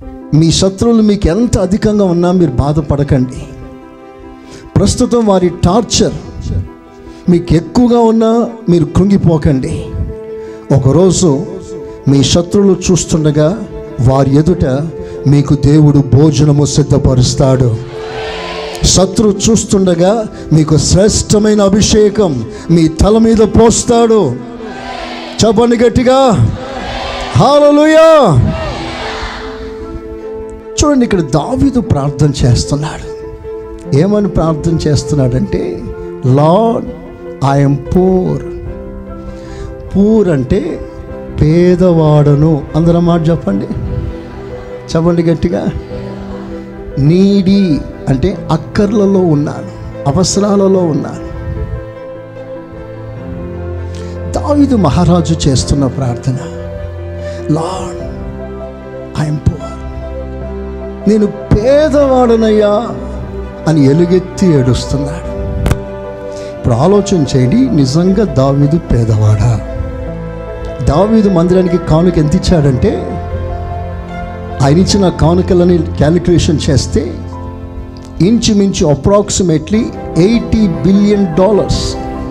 మీ శత్రువులు మీకు ఎంత అధికంగా ఉన్నా మీరు బాధపడకండి ప్రస్తుతం వారి టార్చర్ మీకు ఎక్కువగా ఉన్నా మీరు కృంగిపోకండి ఒకరోజు మీ శత్రువులు చూస్తుండగా వారి ఎదుట మీకు దేవుడు భోజనము సిద్ధపరుస్తాడు శత్రు చూస్తుండగా మీకు శ్రేష్టమైన అభిషేకం మీ తల మీద పోస్తాడు చెప్పండి గట్టిగా హాలలుయా చూడండి ఇక్కడ దావీదు ప్రార్థన చేస్తున్నాడు ఏమని ప్రార్థన చేస్తున్నాడంటే లార్డ్ ఐఎమ్ పూర్ పూర్ అంటే పేదవాడను అందరూ మాట చెప్పండి చెప్పండి గట్టిగా నీడి అంటే అక్కర్లలో ఉన్నాను అవసరాలలో ఉన్నాను దావీదు మహారాజు చేస్తున్న ప్రార్థన లార్డ్ ఐఎమ్ పూర్ నేను పేదవాడనయ్యా అని ఎలుగెత్తి ఏడుస్తున్నాడు ఇప్పుడు ఆలోచన చేయండి నిజంగా దావీదు పేదవాడా దావీదు మందిరానికి కానుక ఎంత ఇచ్చాడంటే ఆయన ఇచ్చిన కానుకలని క్యాలిక్యులేషన్ చేస్తే ఇంచుమించు అప్రాక్సిమేట్లీ ఎయిటీ బిలియన్ డాలర్స్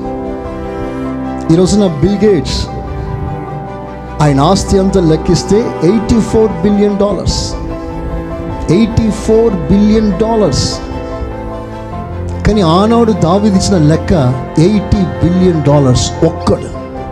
ఈ రోజున బిల్ గేట్స్ ఆయన ఆస్తి అంతా లెక్కిస్తే eighty four billion dollars eighty four billion dollars కానీ ఆనాడు దావీదు ఇచ్చిన లెక్క ఎయిటీ బిలియన్ డాలర్స్ ఒక్కడు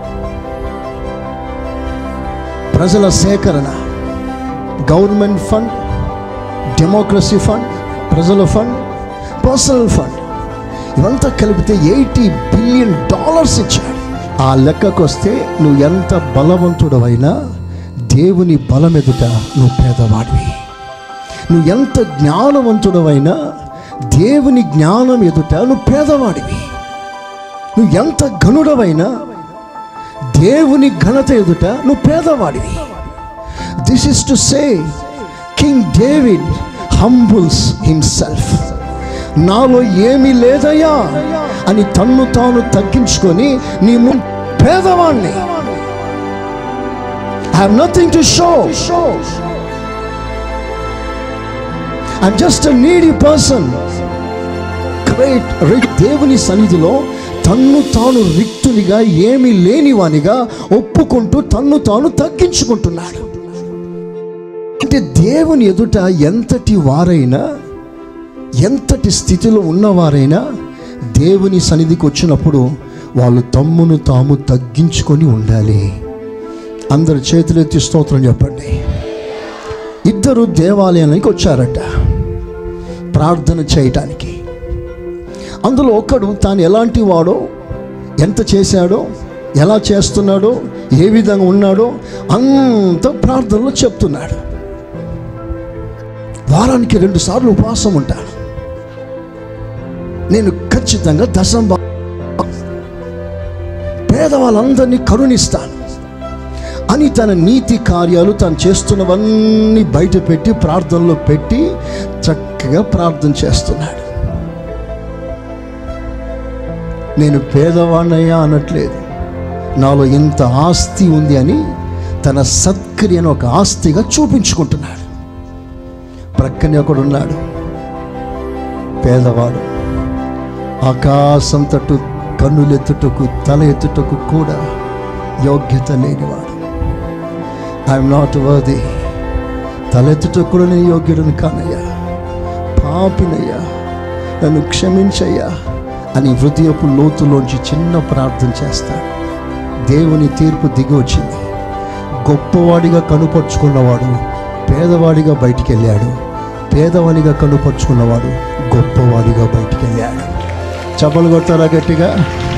ప్రజల సేకరణ గవర్నమెంట్ ఫండ్ డెమోక్రసీ ఫండ్ ప్రజల ఫండ్ పర్సనల్ ఫండ్ ఇవంతా కలిపితే ఎయిటీ బిలియన్ డాలర్స్ ఇచ్చాడు ఆ లెక్కకు వస్తే నువ్వు ఎంత బలవంతుడవైనా దేవుని బలం ఎదుట నువ్వు పేదవాడివి నువ్వు ఎంత జ్ఞానవంతుడవైనా దేవుని జ్ఞానం ఎదుట నువ్వు పేదవాడివి నువ్వు ఎంత ఘనుడవైనా దేవుని ఘనత ఎదుట నువ్వు పేదవాడివి this is to say King David humbles himself నాలో ఏమీ లేదయ్యా అని తన్ను తాను తగ్గించుకొని నీ ముందు పేదవాణ్ణి I have nothing to show I'm just a needy person great rich దేవుని సన్నిధిలో తన్ను తాను రిక్తునిగా ఏమీ లేనివానిగా ఒప్పుకుంటూ తన్ను తాను తగ్గించుకుంటున్నాడు అంటే దేవుని ఎదుట ఎంతటి వారైనా ఎంతటి స్థితిలో ఉన్నవారైనా దేవుని సన్నిధికి వచ్చినప్పుడు వాళ్ళు తమ్మును తాము తగ్గించుకొని ఉండాలి అందరు చేతులెత్తి స్తోత్రం చెప్పండి ఇద్దరు దేవాలయానికి వచ్చారట ప్రార్థన చేయటానికి అందులో ఒకడు తాను ఎలాంటి వాడో ఎంత చేశాడో ఎలా చేస్తున్నాడో ఏ విధంగా ఉన్నాడో అంత ప్రార్థనలో చెప్తున్నాడు వారానికి రెండు సార్లు ఉపవాసం ఉంటాను నేను ఖచ్చితంగా దశం భా- పేదవాళ్ళందరినీ కరుణిస్తాను అని తన నీతి కార్యాలు తను చేస్తున్నవన్నీ బయట పెట్టి ప్రార్థనలో పెట్టి చక్కగా ప్రార్థన చేస్తున్నాడు నేను పేదవాణ్ణయ్యా అనట్లేదు నాలో ఇంత ఆస్తి ఉంది అని తన సత్క్రియను ఒక ఆస్తిగా చూపించుకుంటున్నాడు ప్రక్కనే ఒకడు ఉన్నాడు పేదవాడు ఆకాశం తట్టు కన్నులెత్తుటకు తల ఎత్తుటకు కూడా యోగ్యత లేనివాడు ఐఎమ్ నాట్ వర్ది తలెత్తుటకు కూడా నేను యోగ్యుడిని కానయ్యా పాపినయ్యా నన్ను క్షమించయ్యా అని హృదయపు లోతులోంచి చిన్న ప్రార్థన చేస్తాడు దేవుని తీర్పు దిగి వచ్చింది గొప్పవాడిగా కనుపరుచుకున్నవాడు పేదవాడిగా బయటికి వెళ్ళాడు పేదవాడిగా కనుపరుచుకున్నవాడు గొప్పవాడిగా బయటికి వెళ్ళాడు చప్పలు కొట్టారా గట్టిగా